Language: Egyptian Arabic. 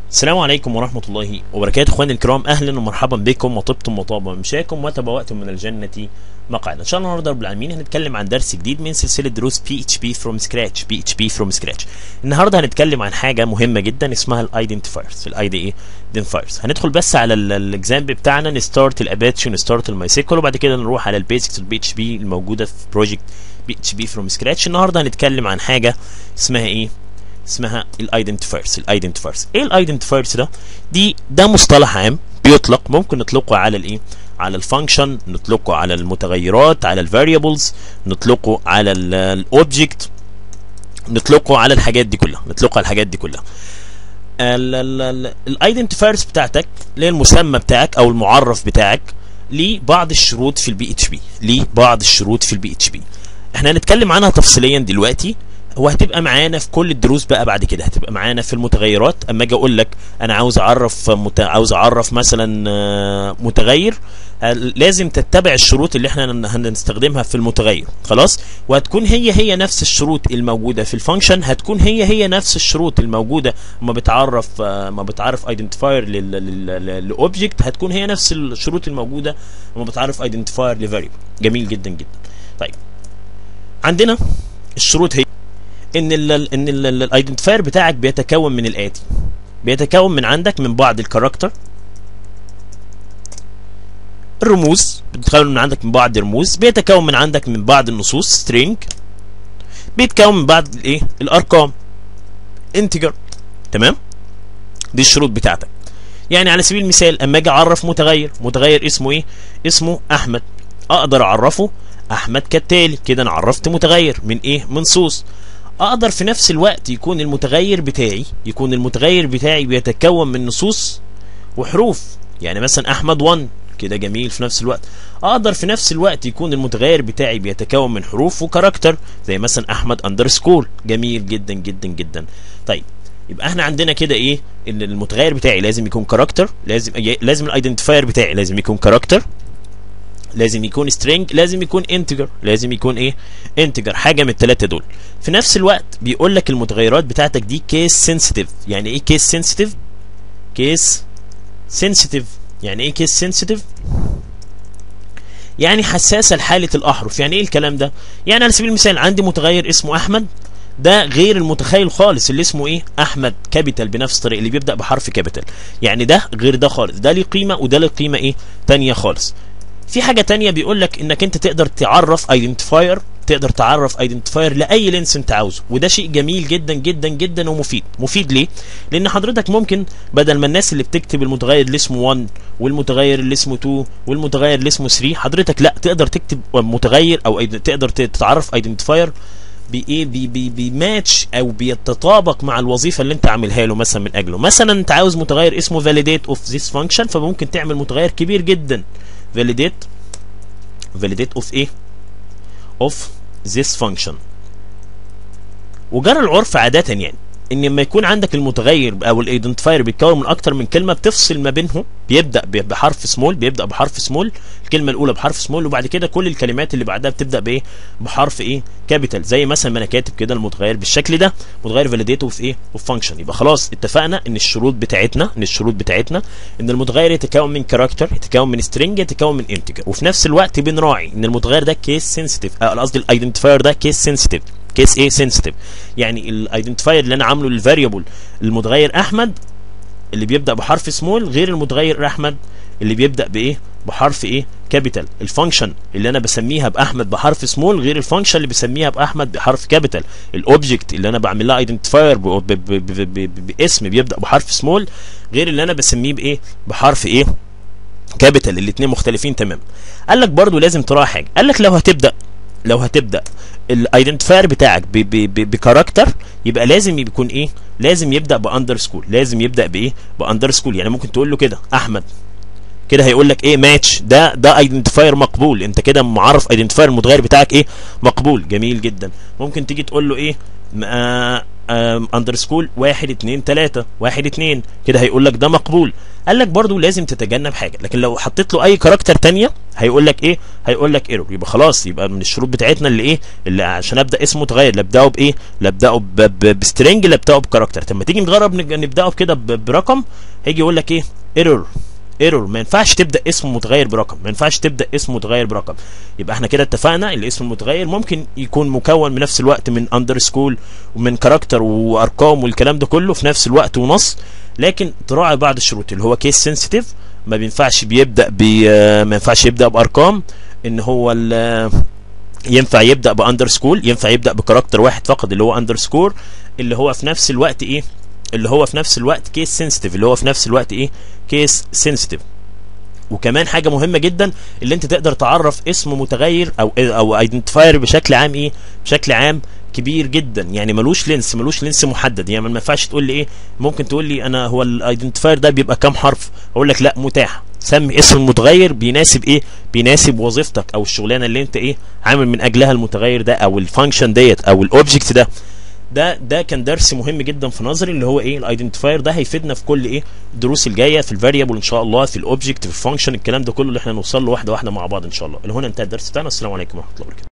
السلام عليكم ورحمة الله وبركاته اخواني الكرام اهلا ومرحبا بكم وطبتم وطاب ممشاكم وتبوأتم من الجنة مقعدا ان شاء الله النهارده رب العالمين هنتكلم عن درس جديد من سلسلة دروس بي اتش بي فروم سكراتش بي اتش بي فروم سكراتش النهارده هنتكلم عن حاجة مهمة جدا اسمها الايدنتيفايرز الاي دي ايه ايدنتيفايرز هندخل بس على الاكزامبل بتاعنا نستارت الاباتشي ونستارت المايسيكل وبعد كده نروح على البيزكس البي اتش بي الموجودة في بروجكت بي اتش بي فروم سكراتش النهارده هنتكلم عن حاجة اسمها ايه اسمها الايدنتيفايرز الايدنتيفايرز ايه الايدنتيفايرز ده دي ده مصطلح عام بيطلق ممكن نطلقه على الايه على الفانكشن نطلقه على المتغيرات على الفاريبلز نطلقه على الاوبجكت نطلقه على الحاجات دي كلها نطلقه على الحاجات دي كلها الايدنتيفايرز بتاعتك اللي هي المسمى بتاعك او المعرف بتاعك ليه بعض الشروط في البي اتش بي ليه بعض الشروط في البي اتش بي احنا هنتكلم عنها تفصيليا دلوقتي وهتبقى معانا في كل الدروس بقى بعد كده هتبقى معانا في المتغيرات اما اجي اقول لك انا عاوز اعرف مت... عاوز اعرف مثلا متغير لازم تتبع الشروط اللي احنا هنستخدمها في المتغير خلاص وهتكون هي هي نفس الشروط الموجوده في الفانكشن هتكون هي هي نفس الشروط الموجوده اما بتعرف ما بتعرف ايدنتيفاير لاوبجكت هتكون هي نفس الشروط الموجوده اما بتعرف ايدنتيفاير لفاريبل جميل جدا جدا طيب عندنا الشروط هي ان ال ان الايدنتيفاير بتاعك بيتكون من الاتي بيتكون من عندك من بعض الكاركتر الرموز بتتكون من عندك من بعض الرموز بيتكون من عندك من بعض النصوص string بيتكون من بعض الايه الارقام انتجر تمام دي الشروط بتاعتك يعني على سبيل المثال اما اجي اعرف متغير متغير اسمه ايه اسمه احمد اقدر اعرفه احمد كالتالي كده انا عرفت متغير من ايه من صوص اقدر في نفس الوقت يكون المتغير بتاعي يكون المتغير بتاعي بيتكون من نصوص وحروف يعني مثلا احمد 1 كده جميل في نفس الوقت اقدر في نفس الوقت يكون المتغير بتاعي بيتكون من حروف وكاركتر زي مثلا احمد اندرسكور جميل جدا جدا جدا طيب يبقى احنا عندنا كده ايه ان المتغير بتاعي لازم يكون كاركتر لازم لازم الايدنتيفاير بتاعي لازم يكون كاركتر لازم يكون string لازم يكون integer لازم يكون ايه integer حاجه من الثلاثه دول في نفس الوقت بيقول لك المتغيرات بتاعتك دي case sensitive يعني ايه case sensitive case sensitive يعني ايه case sensitive يعني حساسه لحاله الاحرف يعني ايه الكلام ده يعني على سبيل المثال عندي متغير اسمه احمد ده غير المتخيل خالص اللي اسمه ايه احمد كابيتال بنفس الطريقه اللي بيبدا بحرف كابيتال يعني ده غير ده خالص ده ليه قيمه وده ليه قيمه ايه تانية خالص في حاجه تانية بيقول لك انك انت تقدر تعرف ايدنتيفاير تقدر تعرف ايدنتيفاير لاي لينس انت عاوزه وده شيء جميل جدا جدا جدا ومفيد مفيد ليه لان حضرتك ممكن بدل ما الناس اللي بتكتب المتغير اللي اسمه 1 والمتغير اللي اسمه 2 والمتغير اللي اسمه 3 حضرتك لا تقدر تكتب متغير او تقدر تتعرف ايدنتيفاير بايه بي بي بيماتش او بيتطابق مع الوظيفه اللي انت عاملها له مثلا من اجله مثلا انت عاوز متغير اسمه validate of this function فممكن تعمل متغير كبير جدا validate validate of ايه of this function وجرى العرف عادة يعني ان لما يكون عندك المتغير او الايدنتيفاير بيتكون من اكتر من كلمه بتفصل ما بينهم بيبدا بحرف سمول بيبدا بحرف سمول الكلمه الاولى بحرف سمول وبعد كده كل الكلمات اللي بعدها بتبدا بايه بحرف ايه كابيتال زي مثلا ما انا كاتب كده المتغير بالشكل ده متغير فاليديت في ايه اوف فانكشن يبقى خلاص اتفقنا ان الشروط بتاعتنا ان الشروط بتاعتنا ان المتغير يتكون من كاركتر يتكون من سترينج يتكون من انتجر وفي نفس الوقت بنراعي ان المتغير ده كيس سنسيتيف قصدي الايدنتيفاير ده كيس سنسيتيف كيس ايه سنسيتيف يعني الايدنتيفاير اللي انا عامله للفاريبل المتغير احمد اللي بيبدا بحرف سمول غير المتغير احمد اللي بيبدا بايه بحرف ايه كابيتال الفانكشن اللي انا بسميها باحمد بحرف سمول غير الفانكشن اللي بسميها باحمد بحرف كابيتال الاوبجكت اللي انا بعمل لها ايدنتيفاير باسم بيبدا بحرف سمول غير اللي انا بسميه بايه بحرف ايه كابيتال الاثنين مختلفين تماما قال لك برضو لازم تراعي حاجه قال لك لو هتبدا لو هتبدا الايدنتيفاير بتاعك بكاركتر يبقى لازم يكون ايه لازم يبدا باندرسكور لازم يبدا بايه باندرسكور يعني ممكن تقول له كده احمد كده هيقول لك ايه ماتش ده ده ايدنتيفاير مقبول انت كده معرف ايدنتيفاير المتغير بتاعك ايه مقبول جميل جدا ممكن تيجي تقول له ايه اندرسكول واحد اتنين تلاته واحد اتنين كده هيقول لك ده مقبول قال لك برضو لازم تتجنب حاجه لكن لو حطيت له اي كاركتر تانية هيقول لك ايه هيقول لك ايرور يبقى خلاص يبقى من الشروط بتاعتنا اللي ايه اللي عشان ابدا اسم متغير لا ابداه بايه لا ابداه بسترنج لا ابداه بكاركتر طب ما تيجي نجرب نبداه كده برقم هيجي يقول لك ايه ايرور ايرور ما ينفعش تبدا اسم متغير برقم ما ينفعش تبدا اسم متغير برقم يبقى احنا كده اتفقنا الاسم المتغير ممكن يكون مكون بنفس الوقت من اندرسكول ومن كاركتر وارقام والكلام ده كله في نفس الوقت ونص لكن تراعي بعض الشروط اللي هو كيس سنسيتيف ما بينفعش بيبدا بي ما ينفعش يبدا بارقام ان هو ينفع يبدا باندرسكول ينفع يبدا بكاركتر واحد فقط اللي هو اندرسكور اللي هو في نفس الوقت ايه اللي هو في نفس الوقت كيس سنسيتيف اللي هو في نفس الوقت ايه كيس سنسيتيف وكمان حاجه مهمه جدا اللي انت تقدر تعرف اسم متغير او او ايدنتيفاير بشكل عام ايه بشكل عام كبير جدا يعني ملوش لينس ملوش لينس محدد يعني ما ينفعش تقول لي ايه ممكن تقول لي انا هو الايدنتيفاير ده بيبقى كام حرف اقول لك لا متاح سمي اسم المتغير بيناسب ايه بيناسب وظيفتك او الشغلانه اللي انت ايه عامل من اجلها المتغير ده او الفانكشن ديت او الاوبجكت ده ده ده كان درس مهم جدا في نظري اللي هو ايه الايدنتيفاير ده هيفيدنا في كل ايه الدروس الجايه في الفاريبل ان شاء الله في الاوبجكت في الفانكشن الكلام ده كله اللي احنا نوصل له واحده واحده مع بعض ان شاء الله اللي هنا انتهى الدرس بتاعنا السلام عليكم ورحمه الله وبركاته